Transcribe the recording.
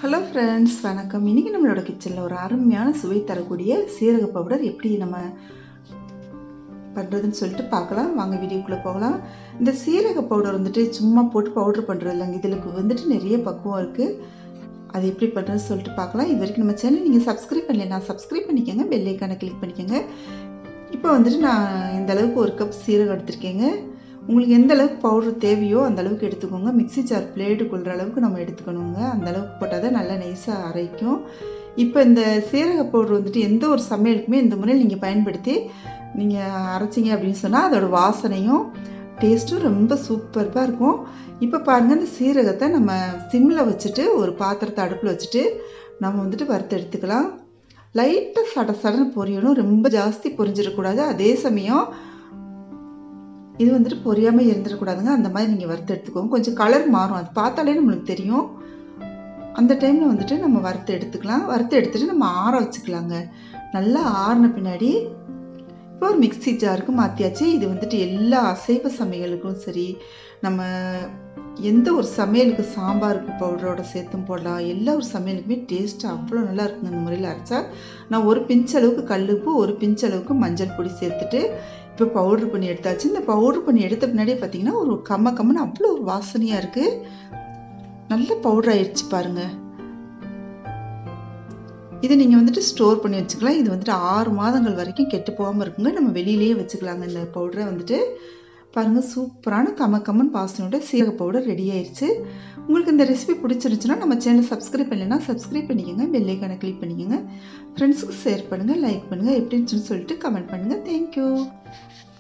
hello friends வணக்கம் இன்றைக்கி நம்மளோட கிச்சனில் ஒரு அருமையான சுவை தரக்கூடிய சீரக பவுடர் எப்படி நம்ம பண்ணுறதுன்னு சொல்லிட்டு பார்க்கலாம் வாங்க வீடியோக்குள்ளே போகலாம் இந்த சீரக பவுடர் வந்துட்டு சும்மா போட்டு பவுடர் பண்ணுறது இல்லைங்க இதில் வந்துட்டு நிறைய பக்குவம் இருக்குது அது எப்படி பண்ணுறதுன்னு சொல்லிட்டு பார்க்கலாம் இது வரைக்கும் நம்ம சேனல் நீங்கள் சப்ஸ்கிரைப் பண்ணலைன்னா சப்ஸ்கிரைப் பண்ணிக்கோங்க பெல் ஐக்கானை கிளிக் பண்ணிக்கோங்க இப்போ வந்துட்டு நான் இந்த அளவுக்கு ஒரு கப் சீரகம் எடுத்திருக்கேங்க உங்களுக்கு எந்த அளவுக்கு பவுடர் தேவையோ அந்த அளவுக்கு எடுத்துக்கோங்க மிக்ஸி ஜார் பிளேடு கொள்கிற அளவுக்கு நம்ம எடுத்துக்கணுங்க அந்த அளவுக்கு போட்டால் தான் நல்லா நைஸாக அரைக்கும் இப்போ இந்த சீரக பவுடர் வந்துட்டு எந்த ஒரு சமையலுக்குமே இந்த முறையில் நீங்கள் பயன்படுத்தி நீங்கள் அரைச்சிங்க அப்படின்னு சொன்னால் அதோட வாசனையும் டேஸ்ட்டும் ரொம்ப சூப்பராக இருக்கும் இப்போ பாருங்கள் இந்த சீரகத்தை நம்ம சிம்மில் வச்சுட்டு ஒரு பாத்திரத்தை அடுப்பில் வச்சுட்டு நம்ம வந்துட்டு வறுத்து எடுத்துக்கலாம் லைட்டாக சட சடன்னு பொரியணும் ரொம்ப ஜாஸ்தி பொரிஞ்சிடக்கூடாது அதே சமயம் இது வந்துட்டு பொரியாமல் இருந்துடக்கூடாதுங்க அந்த மாதிரி நீங்கள் வறுத்து எடுத்துக்கோங்க கொஞ்சம் கலர் மாறும் அது பார்த்தாலே நம்மளுக்கு தெரியும் அந்த டைமில் வந்துட்டு நம்ம வறுத்து எடுத்துக்கலாம் வறுத்து எடுத்துகிட்டு நம்ம ஆற வச்சுக்கலாங்க நல்லா ஆறின பின்னாடி இப்போ ஒரு மிக்சி ஜாருக்கு மாற்றியாச்சு இது வந்துட்டு எல்லா அசைவ சமையலுக்கும் சரி நம்ம எந்த ஒரு சமையலுக்கு சாம்பாருக்கு பவுடரோட சேர்த்தும் போடலாம் எல்லா ஒரு சமையலுக்குமே டேஸ்ட்டு அவ்வளோ நல்லா இருக்குங்க இந்த முறையில் அரைச்சா நான் ஒரு பிஞ்ச் அளவுக்கு கல்லுப்பு ஒரு பிஞ்ச் அளவுக்கு மஞ்சள் பொடி சேர்த்துட்டு இப்போ பவுட்ரு பண்ணி எடுத்தாச்சு இந்த பவுட்ரு பண்ணி எடுத்த பின்னாடியே பார்த்தீங்கன்னா ஒரு கம்ம கம்மன்னு அவ்வளோ ஒரு வாசனையாக இருக்குது நல்ல பவுடர் ஆயிடுச்சு பாருங்க இதை நீங்கள் வந்துட்டு ஸ்டோர் பண்ணி வச்சுக்கலாம் இது வந்துட்டு ஆறு மாதங்கள் வரைக்கும் கெட்டு போகாமல் இருக்குங்க நம்ம வெளியிலேயே வச்சுக்கலாங்க இந்த பவுடரை வந்துட்டு பாருங்கள் சூப்பரான கம கம்மன் பாசனோட சீரக பவுடர் ரெடி ஆயிடுச்சு உங்களுக்கு இந்த ரெசிபி பிடிச்சிருந்துச்சுன்னா நம்ம சேனல் சப்ஸ்கிரைப் பண்ணலைன்னா சப்ஸ்கிரைப் பண்ணிக்கோங்க பெல்லைக்கான கிளிக் பண்ணிக்கோங்க ஃப்ரெண்ட்ஸுக்கு ஷேர் பண்ணுங்கள் லைக் பண்ணுங்கள் எப்படி இருந்துச்சுன்னு சொல்லிட்டு கமெண்ட் பண்ணுங்கள் தேங்க்யூ